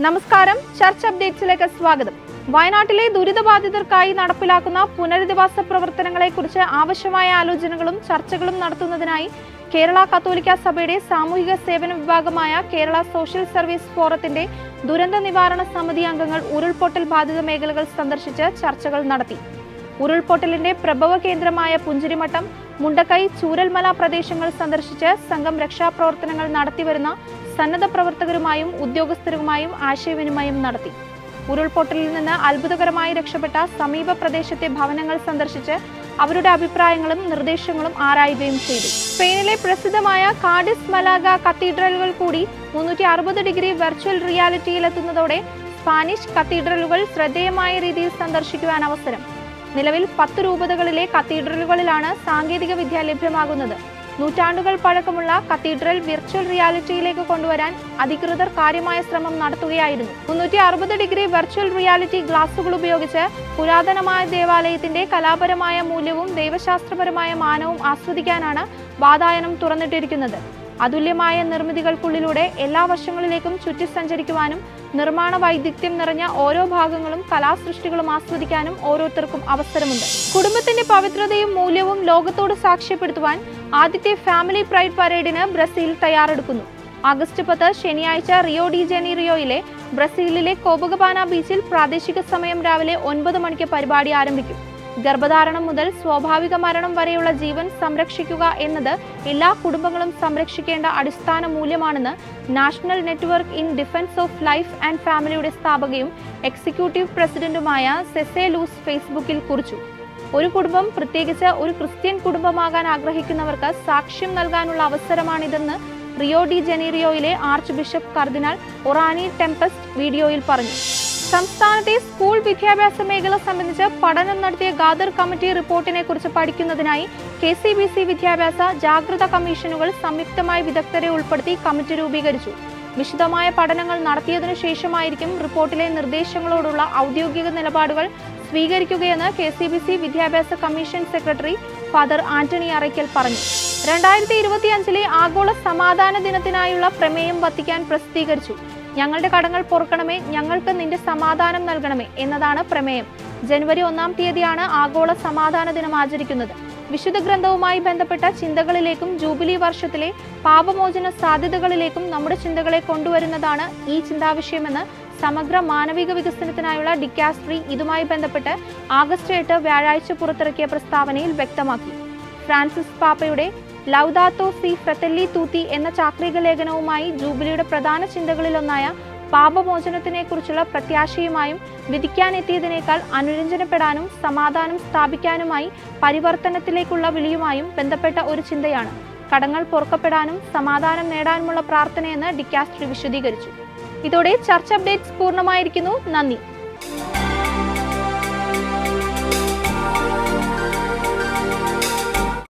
നമസ്കാരം ചർച്ച് അപ്ഡേറ്റ്സിലേക്ക് സ്വാഗതം വയനാട്ടിലെ ദുരിതബാധിതർക്കായി നടപ്പിലാക്കുന്ന പുനരധിവാസ പ്രവർത്തനങ്ങളെക്കുറിച്ച് ആവശ്യമായ ആലോചനകളും ചർച്ചകളും നടത്തുന്നതിനായി കേരള കത്തോലിക്ക സഭയുടെ സാമൂഹിക സേവന വിഭാഗമായ കേരള സോഷ്യൽ സർവീസ് ഫോറത്തിന്റെ ദുരന്ത നിവാരണ സമിതി അംഗങ്ങൾ ഉരുൾപൊട്ടൽ ബാധിത മേഖലകൾ സന്ദർശിച്ച് ചർച്ചകൾ നടത്തി ഉരുൾപൊട്ടലിന്റെ പ്രഭവ കേന്ദ്രമായ പുഞ്ചിരിമട്ടം മുണ്ടക്കൈ ചൂരൽമല പ്രദേശങ്ങൾ സന്ദർശിച്ച് സംഘം രക്ഷാപ്രവർത്തനങ്ങൾ നടത്തിവരുന്ന സന്നദ്ധ പ്രവർത്തകരുമായും ഉദ്യോഗസ്ഥരുമായും ആശയവിനിമയം നടത്തി ഉരുൾപൊട്ടലിൽ നിന്ന് അത്ഭുതകരമായി രക്ഷപ്പെട്ട സമീപ പ്രദേശത്തെ ഭവനങ്ങൾ സന്ദർശിച്ച് അവരുടെ അഭിപ്രായങ്ങളും നിർദ്ദേശങ്ങളും ആരായുകയും ചെയ്തു സ്പെയിനിലെ പ്രസിദ്ധമായ കാഡിസ് മലാഗ കത്തീഡ്രലുകൾ കൂടി മുന്നൂറ്റി അറുപത് ഡിഗ്രി വെർച്വൽ റിയാലിറ്റിയിലെത്തുന്നതോടെ സ്പാനിഷ് കത്തീഡ്രലുകൾ ശ്രദ്ധേയമായ രീതിയിൽ സന്ദർശിക്കുവാൻ അവസരം നിലവിൽ പത്ത് രൂപതകളിലെ കത്തീഡ്രലുകളിലാണ് സാങ്കേതിക വിദ്യ ലഭ്യമാകുന്നത് നൂറ്റാണ്ടുകൾ പഴക്കമുള്ള കത്തീഡ്രൽ വിർച്വൽ റിയാലിറ്റിയിലേക്ക് കൊണ്ടുവരാൻ അധികൃതർ കാര്യമായ ശ്രമം നടത്തുകയായിരുന്നു മുന്നൂറ്റി അറുപത് ഡിഗ്രി വെർച്വൽ റിയാലിറ്റി ഗ്ലാസുകൾ ഉപയോഗിച്ച് പുരാതനമായ ദേവാലയത്തിന്റെ കലാപരമായ മൂല്യവും ദൈവശാസ്ത്രപരമായ മാനവും ആസ്വദിക്കാനാണ് വാതായനം തുറന്നിട്ടിരിക്കുന്നത് അതുല്യമായ നിർമ്മിതികൾക്കുള്ളിലൂടെ എല്ലാ വശങ്ങളിലേക്കും ചുറ്റി സഞ്ചരിക്കുവാനും നിർമ്മാണ വൈദഗ്ധ്യം നിറഞ്ഞ ഓരോ ഭാഗങ്ങളും കലാസൃഷ്ടികളും ആസ്വദിക്കാനും ഓരോരുത്തർക്കും അവസരമുണ്ട് കുടുംബത്തിന്റെ പവിത്രതയും മൂല്യവും ലോകത്തോട് സാക്ഷ്യപ്പെടുത്തുവാൻ ആദ്യത്തെ ഫാമിലി പ്രൈഡ് പരേഡിന് ബ്രസീൽ തയ്യാറെടുക്കുന്നു ആഗസ്റ്റ് പത്ത് ശനിയാഴ്ച റിയോ ഡി ജനീറിയോയിലെ ബ്രസീലിലെ കോബകപാന ബീച്ചിൽ പ്രാദേശിക സമയം രാവിലെ ഒൻപത് മണിക്ക് പരിപാടി ആരംഭിക്കും ഗർഭധാരണം മുതൽ സ്വാഭാവിക മരണം വരെയുള്ള ജീവൻ സംരക്ഷിക്കുക എന്നത് എല്ലാ കുടുംബങ്ങളും സംരക്ഷിക്കേണ്ട അടിസ്ഥാന മൂല്യമാണെന്ന് national network in defence of life and ഫാമിലിയുടെ സ്ഥാപകയും എക്സിക്യൂട്ടീവ് പ്രസിഡന്റുമായ സെസെ ലൂസ് ഫേസ്ബുക്കിൽ കുറിച്ചു ഒരു കുടുംബം പ്രത്യേകിച്ച് ഒരു ക്രിസ്ത്യൻ കുടുംബമാകാൻ ആഗ്രഹിക്കുന്നവർക്ക് സാക്ഷ്യം നൽകാനുള്ള അവസരമാണിതെന്ന് റിയോ ഡി ജനീറിയോയിലെ ആർച്ച് ബിഷപ്പ് കർദിനാൾ ഒറാനി ടെമ്പസ്റ്റ് വീഡിയോയിൽ പറഞ്ഞു സംസ്ഥാനത്തെ സ്കൂൾ വിദ്യാഭ്യാസ മേഖല സംബന്ധിച്ച് പഠനം നടത്തിയ ഗാദർ കമ്മിറ്റി റിപ്പോർട്ടിനെ കുറിച്ച് പഠിക്കുന്നതിനായി കെ സി ബി സി വിദ്യാഭ്യാസ ജാഗ്രത കമ്മീഷനുകൾ സംയുക്തമായി വിദഗ്ധരെ ഉൾപ്പെടുത്തി കമ്മിറ്റി രൂപീകരിച്ചു വിശദമായ പഠനങ്ങൾ നടത്തിയതിനു ശേഷമായിരിക്കും റിപ്പോർട്ടിലെ നിർദ്ദേശങ്ങളോടുള്ള ഔദ്യോഗിക നിലപാടുകൾ സ്വീകരിക്കുകയെന്ന് കെ സി ബി സി വിദ്യാഭ്യാസ commission secretary father Antony Arakkal പറഞ്ഞു രണ്ടായിരത്തി ഇരുപത്തിയഞ്ചിലെ ആഗോള സമാധാന ദിനത്തിനായുള്ള പ്രമേയം വത്തിക്കാൻ പ്രസിദ്ധീകരിച്ചു ഞങ്ങളുടെ കടങ്ങൾ പൊറുക്കണമേ ഞങ്ങൾക്ക് നിന്റെ സമാധാനം നൽകണമേ എന്നതാണ് പ്രമേയം ജനുവരി ഒന്നാം തീയതിയാണ് ആഗോള സമാധാന ദിനം ആചരിക്കുന്നത് വിശുദ്ധ ഗ്രന്ഥവുമായി ബന്ധപ്പെട്ട ചിന്തകളിലേക്കും ജൂബിലി വർഷത്തിലെ പാപമോചന സാധ്യതകളിലേക്കും നമ്മുടെ ചിന്തകളെ കൊണ്ടുവരുന്നതാണ് ഈ ചിന്താവിഷയമെന്ന് സമഗ്ര മാനവിക വികസനത്തിനായുള്ള ഡിക്കാസ്ട്രി ഇതുമായി ബന്ധപ്പെട്ട് ആഗസ്റ്റ് എട്ട് വ്യാഴാഴ്ച പുറത്തിറക്കിയ പ്രസ്താവനയിൽ വ്യക്തമാക്കി ഫ്രാൻസിസ് പാപ്പയുടെ ലൗദാത്തോ സി ഫ്രത്തല്ലി തൂത്തി എന്ന ചാക്രിക ലേഖനവുമായി ജൂബിലിയുടെ പ്രധാന ചിന്തകളിലൊന്നായ പാപമോചനത്തിനെക്കുറിച്ചുള്ള പ്രത്യാശയുമായും വിധിക്കാനെത്തിയതിനേക്കാൾ അനുരഞ്ജനപ്പെടാനും സമാധാനം സ്ഥാപിക്കാനുമായി പരിവർത്തനത്തിലേക്കുള്ള വിളിയുമായും ബന്ധപ്പെട്ട ഒരു ചിന്തയാണ് കടങ്ങൾ പൊറുക്കപ്പെടാനും സമാധാനം നേടാനുമുള്ള പ്രാർത്ഥനയെന്ന് ഡിക്കാസ്ട്രി വിശദീകരിച്ചു ഇതോടെ ചർച്ച അപ്ഡേറ്റ്സ് പൂർണ്ണമായിരിക്കുന്നു നന്ദി